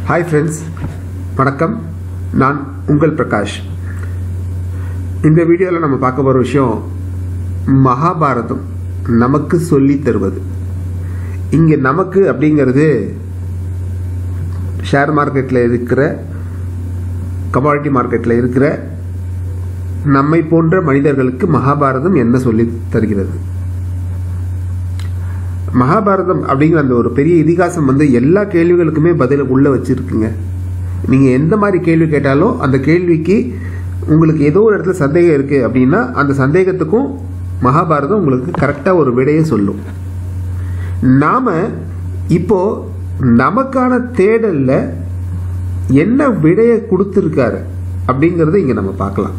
hi friends வணக்கம் நான் உங்கள் பிரகாஷ் இந்த வீடியோவில் நம்ம பார்க்க போகிற விஷயம் மகாபாரதம் நமக்கு சொல்லி தருவது இங்கே நமக்கு அப்படிங்கிறது ஷேர் மார்க்கெட்டில் இருக்கிற கமாடிட்டி மார்க்கெட்டில் இருக்கிற நம்மை போன்ற மனிதர்களுக்கு மகாபாரதம் என்ன சொல்லி தருகிறது மகாபாரதம் அப்படிங்கிற அந்த ஒரு பெரிய இதிகாசம் வந்து எல்லா கேள்விகளுக்குமே பதில் உள்ள வச்சிருக்குங்க நீங்க எந்த மாதிரி கேள்வி கேட்டாலும் அந்த கேள்விக்கு உங்களுக்கு ஏதோ ஒரு இடத்துல சந்தேகம் இருக்கு அப்படின்னா அந்த சந்தேகத்துக்கும் மகாபாரதம் உங்களுக்கு கரெக்டா ஒரு விடையை சொல்லும் நாம இப்போ நமக்கான தேடல்ல என்ன விடையை கொடுத்துருக்காரு அப்படிங்கறத இங்க நம்ம பார்க்கலாம்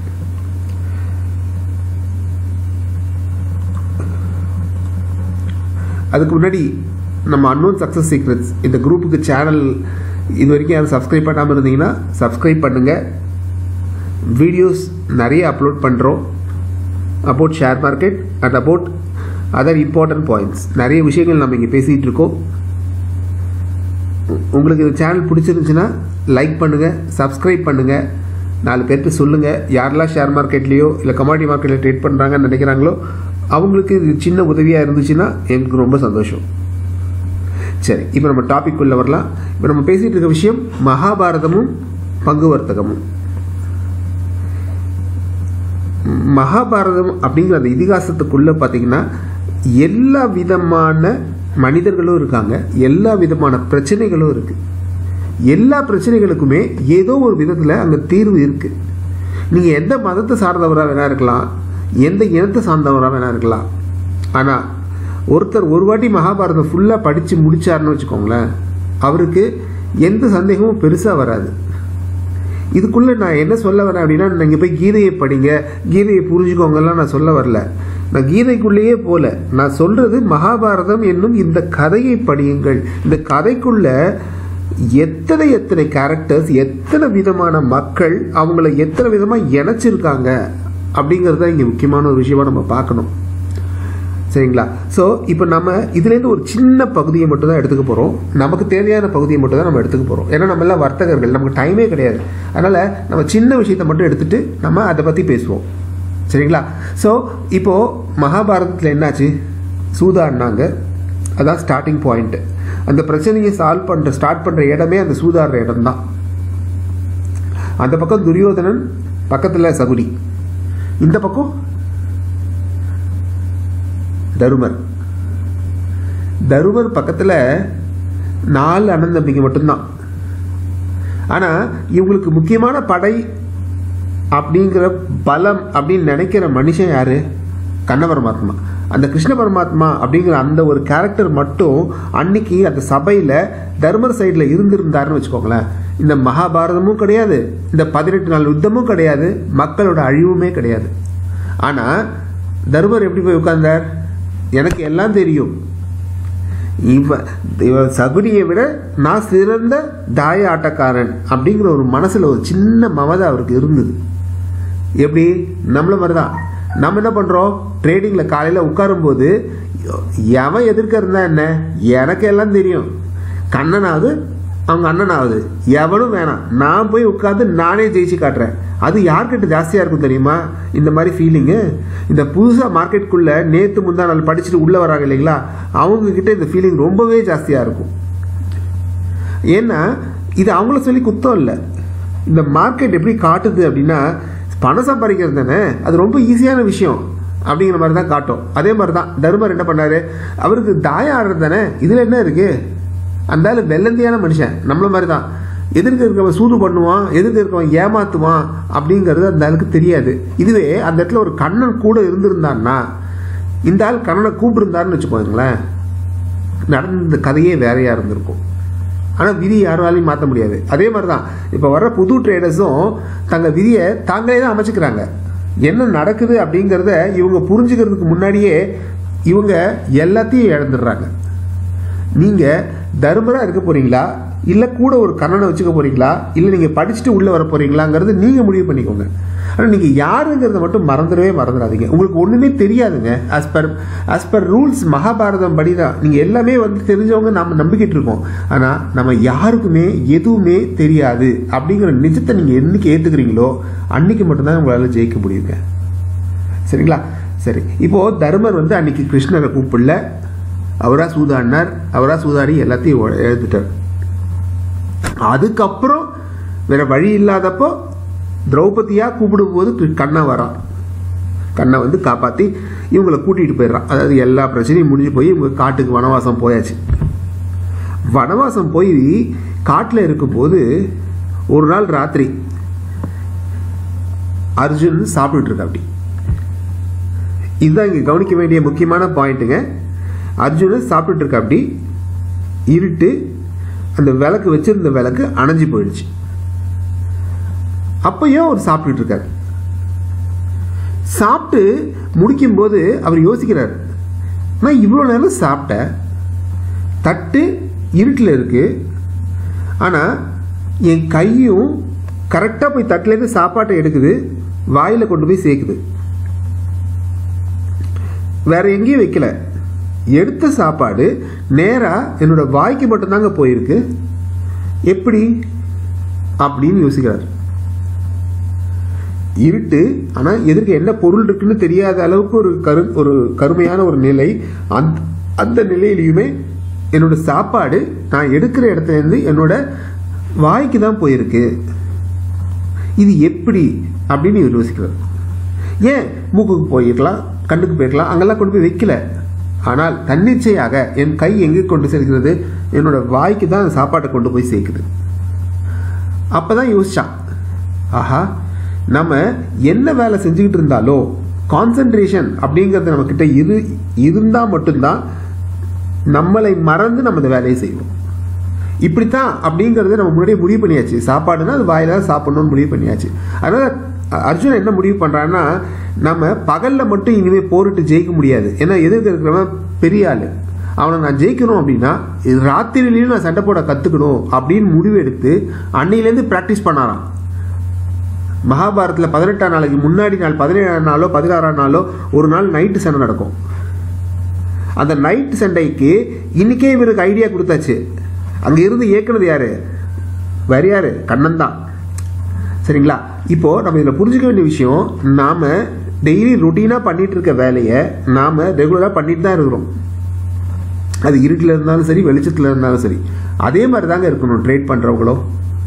அதுக்கு முன்னாடி நம்ம அன்னோன் சக்ஸஸ் சீக்ரெட்ஸ் இந்த குரூப்புக்கு சேனல் இது வரைக்கும் யாரும் சப்ஸ்கிரைப் பண்ணாமல் இருந்தீங்கன்னா சப்ஸ்கிரைப் பண்ணுங்கள் வீடியோஸ் நிறைய அப்லோட் பண்ணுறோம் about share market and about other important points நிறைய விஷயங்கள் நம்ம இங்கே பேசிகிட்டு இருக்கோம் உங்களுக்கு இந்த சேனல் பிடிச்சிருந்துச்சுன்னா லைக் பண்ணுங்கள் சப்ஸ்கிரைப் பண்ணுங்கள் நாலு பேர்த்து சொல்லுங்கள் யாரெல்லாம் ஷேர் மார்க்கெட்லேயோ இல்லை கமாடிட்டி மார்க்கெட்டில் ட்ரேட் பண்ணுறாங்கன்னு நினைக்கிறாங்களோ அவங்களுக்கு இது சின்ன உதவியாக இருந்துச்சுன்னா எனக்கு ரொம்ப சந்தோஷம் சரி இப்போ நம்ம டாபிக் உள்ள வரலாம் இப்போ நம்ம பேசிட்டு இருக்க விஷயம் மகாபாரதமும் பங்கு வர்த்தகமும் மகாபாரதம் அப்படிங்கிற அந்த இதிகாசத்துக்குள்ள பார்த்தீங்கன்னா எல்லா விதமான மனிதர்களும் இருக்காங்க எல்லா விதமான பிரச்சனைகளும் இருக்கு எல்லா பிரச்சனைகளுக்குமே ஏதோ ஒரு விதத்தில் அங்கே தீர்வு இருக்கு நீங்கள் எந்த மதத்தை சார்ந்தவராக வேணா இருக்கலாம் எந்த இனத்தை சார்ந்தவராக வேணா இருக்கலாம் ஆனால் ஒருத்தர் ஒரு வாட்டி மகாபாரதம் ஃபுல்லாக படித்து முடிச்சாருன்னு வச்சுக்கோங்களேன் அவருக்கு எந்த சந்தேகமும் பெருசாக வராது இதுக்குள்ளே நான் என்ன சொல்ல வரேன் அப்படின்னா நீங்கள் போய் கீதையை படிங்க கீதையை புரிஞ்சுக்கோங்கலாம் நான் சொல்ல வரல நான் கீதைக்குள்ளேயே போல நான் சொல்றது மகாபாரதம் என்னும் இந்த கதையை படியுங்கள் இந்த கதைக்குள்ள எத்தனை எத்தனை கேரக்டர்ஸ் எத்தனை விதமான மக்கள் அவங்கள எத்தனை விதமாக இணைச்சிருக்காங்க அப்படிங்கிறது தான் இங்கே முக்கியமான ஒரு விஷயமா நம்ம பார்க்கணும் சரிங்களா ஸோ இப்போ நம்ம இதுலேருந்து ஒரு சின்ன பகுதியை மட்டும் தான் எடுத்துக்க போகிறோம் நமக்கு தேவையான பகுதியை மட்டும் தான் நம்ம எடுத்துக்க போகிறோம் ஏன்னா நம்ம எல்லாம் வர்த்தகர்கள் நமக்கு டைமே கிடையாது அதனால் நம்ம சின்ன விஷயத்தை மட்டும் எடுத்துட்டு நம்ம அதை பற்றி பேசுவோம் சரிங்களா ஸோ இப்போது மகாபாரதத்தில் என்னாச்சு சூதாடினாங்க அதான் ஸ்டார்டிங் பாயிண்ட் அந்த பிரச்சனையை சால்வ் பண்ணுற ஸ்டார்ட் பண்ணுற இடமே அந்த சூதாடுற இடம் தான் அந்த பக்கம் துரியோதனன் பக்கத்தில் சகுனி இந்த பக்கம் தருமர் தருமர் பக்கத்தில் நாலு அண்ணன் தம்பிங்க மட்டும்தான் ஆனால் இவங்களுக்கு முக்கியமான படை அப்படிங்கிற பலம் அப்படின்னு நினைக்கிற மனுஷன் யாரு கண்ண பரமாத்மா அந்த கிருஷ்ண பரமாத்மா அப்படிங்கிற அந்த ஒரு கேரக்டர் மட்டும் அன்னைக்கு அந்த சபையில் தர்மர் சைடில் இருந்திருந்தாருன்னு வச்சுக்கோங்களேன் இந்த மகாபாரதமும் கிடையாது இந்த பதினெட்டு நாள் யுத்தமும் கிடையாது மக்களோட அழிவுமே கிடையாது ஆனால் தர்மர் எப்படி போய் உட்கார்ந்தார் எனக்கு எல்லாம் தெரியும் இவ இவ சகுனியை விட நான் சிறந்த தாய ஆட்டக்காரன் அப்படிங்கிற ஒரு மனசில் ஒரு சின்ன மமதை அவருக்கு இருந்தது எப்படி நம்மள மாதிரி தான் நம்ம என்ன பண்ணுறோம் ட்ரேடிங்கில் காலையில் உட்காரும்போது எவன் எதிர்க்க இருந்தா என்ன எனக்கு எல்லாம் தெரியும் கண்ணனாவது அவங்க அண்ணனாவது எவனும் வேணாம் நான் போய் உட்காந்து நானே ஜெயிச்சு காட்டுறேன் அது யார்கிட்ட ஜாஸ்தியாக இருக்கும் தெரியுமா இந்த மாதிரி ஃபீலிங்கு இந்த புதுசாக மார்க்கெட்டுக்குள்ளே நேற்று முந்தா நாள் படிச்சுட்டு உள்ளே வராங்க இல்லைங்களா அவங்க கிட்ட இந்த ஃபீலிங் ரொம்பவே ஜாஸ்தியாக இருக்கும் ஏன்னா இது அவங்கள சொல்லி குத்தம் இல்லை இந்த மார்க்கெட் எப்படி காட்டுது அப்படின்னா பணம் சம்பாதிக்கிறது தானே அது ரொம்ப ஈஸியான விஷயம் அப்படிங்கிற மாதிரி தான் காட்டும் அதே மாதிரி தான் தர்மர் என்ன பண்ணாரு அவருக்கு தாயம் ஆடுறது தானே இதில் என்ன இருக்கு அந்த ஆள் வெள்ளந்தியான மனுஷன் நம்மள மாதிரி தான் எதிர்க்க இருக்கவன் சூது பண்ணுவான் எதிர்க்க இருக்கவன் ஏமாத்துவான் அப்படிங்கிறது அந்த ஆளுக்கு தெரியாது இதுவே அந்த இடத்துல ஒரு கண்ணன் கூட இருந்திருந்தான்னா இந்த ஆள் கண்ணனை கூப்பிட்டுருந்தாருன்னு வச்சுக்கோங்களேன் நடந்த கதையே வேறையா இருந்திருக்கும் ஆனால் விதி யாராலையும் மாற்ற முடியாது அதே மாதிரி தான் இப்போ வர்ற புது ட்ரேடர்ஸும் தங்கள் விதியை தாங்களே தான் அமைச்சுக்கிறாங்க என்ன நடக்குது அப்படிங்கிறத இவங்க புரிஞ்சுக்கிறதுக்கு முன்னாடியே இவங்க எல்லாத்தையும் இழந்துடுறாங்க நீங்கள் தர்மராக இருக்க போறீங்களா இல்லை கூட ஒரு கண்ணனை வச்சுக்க போறீங்களா இல்லை நீங்கள் படிச்சுட்டு உள்ளே வர போறீங்களாங்கிறது நீங்கள் முடிவு பண்ணிக்கோங்க ஆனால் நீங்கள் யாருங்கிறத மட்டும் மறந்துடவே மறந்துடாதீங்க உங்களுக்கு ஒன்றுமே தெரியாதுங்க as per as per rules Mahabharata படி தான் நீங்கள் எல்லாமே வந்து தெரிஞ்சவங்க நம்ம நம்பிக்கிட்டு இருக்கோம் ஆனால் நம்ம யாருக்குமே எதுவுமே தெரியாது அப்படிங்கிற நிஜத்தை நீங்கள் என்னைக்கு ஏற்றுக்கிறீங்களோ அன்னைக்கு மட்டும்தான் உங்களால் ஜெயிக்க முடியுங்க சரிங்களா சரி இப்போ தர்மர் வந்து அன்னைக்கு கிருஷ்ணரை கூப்பிடல அவரா சூதாடினார் அவரா சூதாடி எல்லாத்தையும் ஒ- எழுதிட்டார் அதுக்கப்புறம் வேற வழி இல்லாதப்போ திரௌபதியா கூப்பிடும் போது கி- கண்ணன் வரான் கண்ணை வந்து காப்பாத்தி இவங்களை கூட்டிட்டு போயிடுறான் அதாவது எல்லா பிரச்சனையும் முடிஞ்சு போய் இவங்க காட்டுக்கு வனவாசம் போயாச்சு வனவாசம் போய் காட்டில் இருக்கும்போது ஒரு நாள் ராத்திரி அர்ஜுன் சாப்பிட்டுட்டு இருக்கா அப்படி இதுதான் இங்கே கவனிக்க வேண்டிய முக்கியமான பாயிண்ட்டுங்க அர்ஜுனன் சாப்பிட்டுட்டு இருக்க அப்படி இருட்டு அந்த விளக்கு வச்சிருந்த விளக்கு அணைஞ்சு போயிடுச்சு அப்பயும் அவர் சாப்பிட்டுட்டு இருக்காரு சாப்பிட்டு முடிக்கும்போது அவர் யோசிக்கிறார் நான் இவ்வளோ நேரம் சாப்பிட்டேன் தட்டு இருட்டில் இருக்கு ஆனால் என் கையும் கரெக்டாக போய் தட்டுலேருந்து சாப்பாட்டை எடுக்குது வாயில் கொண்டு போய் சேர்க்குது வேற எங்கேயும் வைக்கல எடுத்த சாப்பாடு நேரா என்னோட வாய்க்கு மட்டும்தாங்க போயிருக்கு எப்படி அப்படின்னு யோசிக்கிறார் இருட்டு ஆனா எதிர்க்க என்ன பொருள் இருக்குன்னு தெரியாத அளவுக்கு ஒரு கரு ஒரு கருமையான ஒரு நிலை அந்த அந்த நிலையிலையுமே என்னோட சாப்பாடு நான் எடுக்கிற இடத்துல இருந்து என்னோட வாய்க்கு தான் போயிருக்கு இது எப்படி அப்படின்னு இவர் யோசிக்கிறார் ஏன் மூக்குக்கு போயிருக்கலாம் கண்ணுக்கு போயிருக்கலாம் அங்கெல்லாம் கொண்டு போய் வைக்கல ஆனால் தன்னிச்சையாக என் கை எங்கே கொண்டு சேர்க்கிறது என்னோட வாய்க்கு தான் அந்த சாப்பாட்டை கொண்டு போய் சேர்க்குது அப்பதான் யோசிச்சான் ஆஹா நம்ம என்ன வேலை செஞ்சுக்கிட்டு இருந்தாலோ கான்சென்ட்ரேஷன் அப்படிங்கிறது நம்ம கிட்ட இரு இருந்தா மட்டும்தான் நம்மளை மறந்து நம்ம இந்த வேலையை செய்வோம் இப்படித்தான் அப்படிங்கறத நம்ம முன்னாடியே முடிவு பண்ணியாச்சு சாப்பாடுனா அது வாயில தான் சாப்பிடணும்னு முடிவு பண்ணியாச்சு அதனால அ- அர்ஜுன் என்ன முடிவு பண்றான்னா நம்ம பகல்ல மட்டும் இனிமே போரிட்டு ஜெயிக்க முடியாது ஏன்னா எதிர்க்க இருக்கிறவன் பெரிய ஆளு அவனை நான் ஜெயிக்கணும் அப்படின்னா இது ராத்திரிலையும் நான் சண்டை போட கத்துக்கணும் அப்படின்னு முடிவு எடுத்து அன்னையிலேருந்து பிராக்டிஸ் பண்ணாராம் மகாபாரத்தில் பதினெட்டாம் நாளைக்கு முன்னாடி நாள் பதினேழாம் நாளோ பதினாறாம் நாளோ ஒரு நாள் நைட்டு சண்டை நடக்கும் அந்த நைட் சண்டைக்கு இன்னைக்கே இவருக்கு ஐடியா கொடுத்தாச்சு அங்க இருந்து இயக்குனது யாரு வேற யாரு கண்ணன் தான் சரிங்களா இப்போ நம்ம இதுல புரிஞ்சுக்க வேண்டிய விஷயம் நாம டெய்லி ருட்டீனா பண்ணிட்டு இருக்க வேலையை நாம ரெகுலரா பண்ணிட்டு தான் இருக்கிறோம் அது இருட்டில் இருந்தாலும் சரி வெளிச்சத்தில் இருந்தாலும் சரி அதே மாதிரி தாங்க இருக்கணும் ட்ரேட் பண்றவங்களும்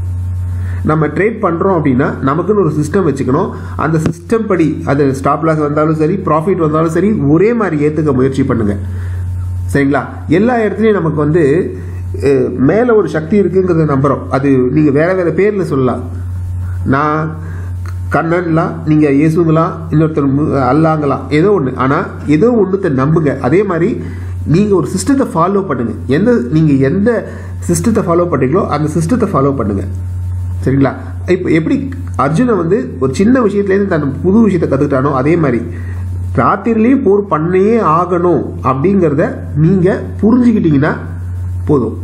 நம்ம ட்ரேட் பண்ணுறோம் அப்படின்னா நமக்குன்னு ஒரு சிஸ்டம் வச்சுக்கணும் அந்த சிஸ்டம் படி அது ஸ்டாப் லாஸ் வந்தாலும் சரி ப்ராஃபிட் வந்தாலும் சரி ஒரே மாதிரி ஏற்றுக்க முயற்சி பண்ணுங்க சரிங்களா எல்லா இடத்துலையும் நமக்கு வந்து அஹ், மேலே ஒரு சக்தி இருக்குங்கிறத நம்புகிறோம் அது நீங்கள் வேற வேற பேரில் சொல்லலாம் நான் கண்ணன்லாம் நீங்கள் இயேசுங்களாம் இன்னொருத்தர் மு- அல்லாங்கலாம் ஏதோ ஒன்று ஆனால் ஏதோ ஒன்றுத்தை நம்புங்க அதே மாதிரி நீங்கள் ஒரு சிஸ்டத்தை ஃபாலோ பண்ணுங்க எந்த நீங்கள் எந்த சிஸ்டத்தை ஃபாலோ பண்ணுறீங்களோ அந்த சிஸ்டத்தை ஃபாலோ பண்ணுங்க சரிங்களா இப்போ எப்படி அர்ஜுனை வந்து ஒரு சின்ன விஷயத்துலேருந்து தன் புது விஷயத்தை கற்றுக்கிட்டானோ அதே மாதிரி ராத்திரிலையும் போர் பண்ணியே ஆகணும் அப்படிங்கிறத நீங்கள் புரிஞ்சுக்கிட்டீங்கன்னா போதும்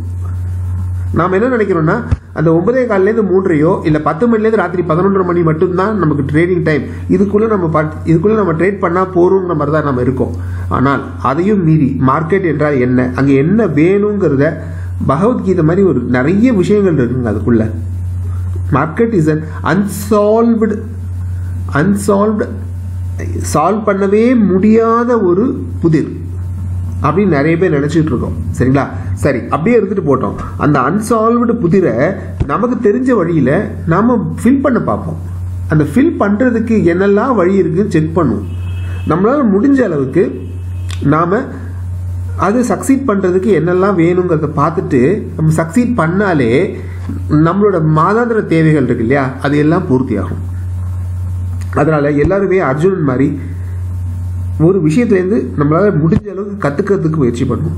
நாம் என்ன நினைக்கிறோம்னா அந்த ஒன்பதே காலிலேருந்து மூன்றையோ இல்லை பத்து மணிலேருந்து ராத்திரி பதினொன்றரை மணி மட்டும்தான் நமக்கு ட்ரேடிங் டைம் இதுக்குள்ளே நம்ம பட் இதுக்குள்ளே நம்ம ட்ரேட் பண்ணால் போகிறோங்கிற மாதிரி தான் நம்ம இருக்கோம் ஆனால் அதையும் மீறி மார்க்கெட் என்றால் என்ன அங்கே என்ன வேணுங்கிறத பகவத்கீதை மாதிரி ஒரு நிறைய விஷயங்கள் இருக்குங்க அதுக்குள்ள market is un unsolved unsolved solve பண்ணவே முடியாத ஒரு புதிர் அப்படின்னு நிறைய பேர் நினைச்சிட்டு இருக்கோம் சரிங்களா சரி அப்படியே இருந்துட்டு போட்டோம் அந்த அன்சால்வ்டு புதிரை நமக்கு தெரிஞ்ச வழியில நாம ஃபில் பண்ண பார்ப்போம் அந்த ஃபில் பண்றதுக்கு என்னெல்லாம் வழி இருக்குன்னு செக் பண்ணுவோம் நம்மளால முடிஞ்ச அளவுக்கு நாம அது சக்சீட் பண்றதுக்கு என்னெல்லாம் வேணுங்கிறத பார்த்துட்டு நம்ம சக்சீட் பண்ணாலே நம்மளோட மாதாந்திர தேவைகள் இருக்கு இல்லையா அது எல்லாம் பூர்த்தி ஆகும் அதனால எல்லாருமே அர்ஜுனன் மாதிரி ஒரு விஷயத்துலேருந்து நம்மளால முடிஞ்ச அளவுக்கு கத்துக்கிறதுக்கு முயற்சி பண்ணணும்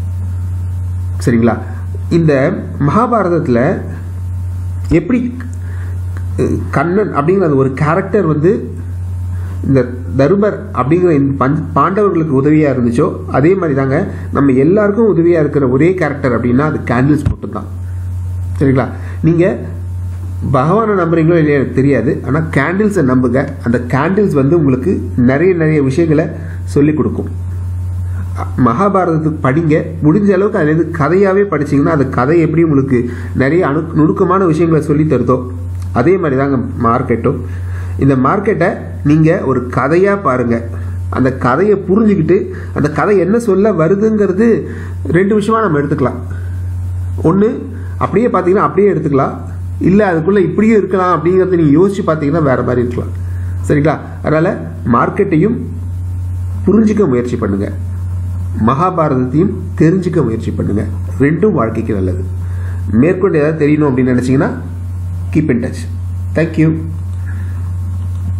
சரிங்களா இந்த மகாபாரதத்தில் எப்படி அஹ், கண்ணன் அப்படிங்கிற அந்த ஒரு கேரக்டர் வந்து இந்த தருமர் அப்படிங்கிற இந்த பஞ்ச பாண்டவர்களுக்கு உதவியாக இருந்துச்சோ அதே மாதிரி தாங்க நம்ம எல்லாருக்கும் உதவியாக இருக்கிற ஒரே கேரக்டர் அப்படின்னா அது கேண்டில்ஸ் மட்டும்தான் சரிங்களா நீங்கள் பகவானை நம்புறீங்களோ இல்லையா எனக்கு தெரியாது ஆனால் கேண்டில்ஸை நம்புங்க அந்த கேண்டில்ஸ் வந்து உங்களுக்கு நிறைய நிறைய விஷயங்களை சொல்லிக் கொடுக்கும் மகாபாரதத்துக்கு படிங்க முடிஞ்ச அளவுக்கு அதுலேருந்து கதையாகவே படிச்சீங்கன்னா அந்த கதை எப்படி உங்களுக்கு நிறைய அணு நுணுக்கமான விஷயங்களை சொல்லி தருதோ அதே மாதிரி தாங்க மார்க்கெட்டும் இந்த மார்க்கெட்டை நீங்கள் ஒரு கதையாக பாருங்கள் அந்த கதையை புரிஞ்சுக்கிட்டு அந்த கதை என்ன சொல்ல வருதுங்கிறது ரெண்டு விஷயமா நம்ம எடுத்துக்கலாம் ஒன்று அப்படியே பார்த்தீங்கன்னா அப்படியே எடுத்துக்கலாம் இல்லை அதுக்குள்ளே இப்படியும் இருக்கலாம் அப்படிங்கிறத நீங்கள் யோசிச்சு பார்த்தீங்கன்னா வேற மாதிரி இருக்கலாம் சரிங்களா அதனால் மார்க்கெட்டையும் புரிஞ்சிக்க முயற்சி பண்ணுங்க மகாபாரதத்தையும் தெரிஞ்சுக்க முயற்சி பண்ணுங்க ரெண்டும் வாழ்க்கைக்கு நல்லது மேற்கொண்டு ஏதாவது தெரியணும் அப்படின்னு நினச்சிங்கன்னா கீப் இன் டச் தேங்க்யூ